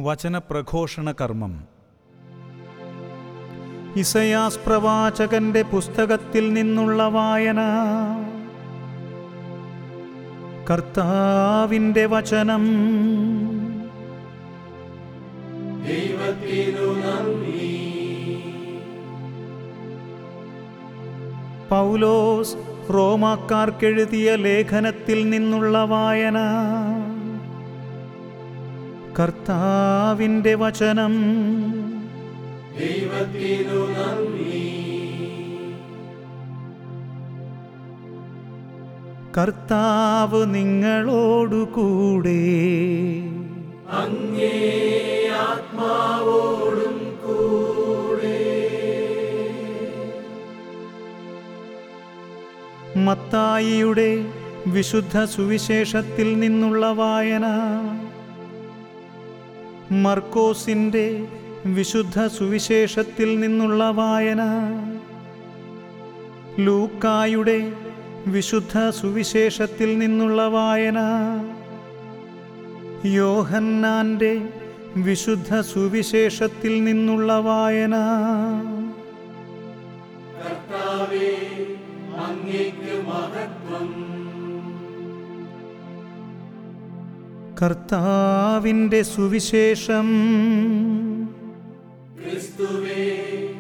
വചനപ്രഘോഷണ കർമ്മം ഇസയാസ് പ്രവാചകന്റെ പുസ്തകത്തിൽ നിന്നുള്ള വായന കർത്താവിൻ്റെ വചനം പൗലോസ് റോമാക്കാർക്കെഴുതിയ ലേഖനത്തിൽ നിന്നുള്ള വായന കർത്താവിൻ്റെ വചനം കർത്താവ് നിങ്ങളോടുകൂടെ മത്തായിയുടെ വിശുദ്ധ സുവിശേഷത്തിൽ നിന്നുള്ള വായന മർക്കോസിൻ്റെ വിശുദ്ധ സുവിശേഷത്തിൽ നിന്നുള്ള വായന ലൂക്കായുടെ വിശുദ്ധ സുവിശേഷത്തിൽ നിന്നുള്ള വായന യോഹന്നാൻ്റെ വിശുദ്ധ സുവിശേഷത്തിൽ നിന്നുള്ള വായന കർത്താവിൻ്റെ സുവിശേഷം ക്രിസ്തുവേ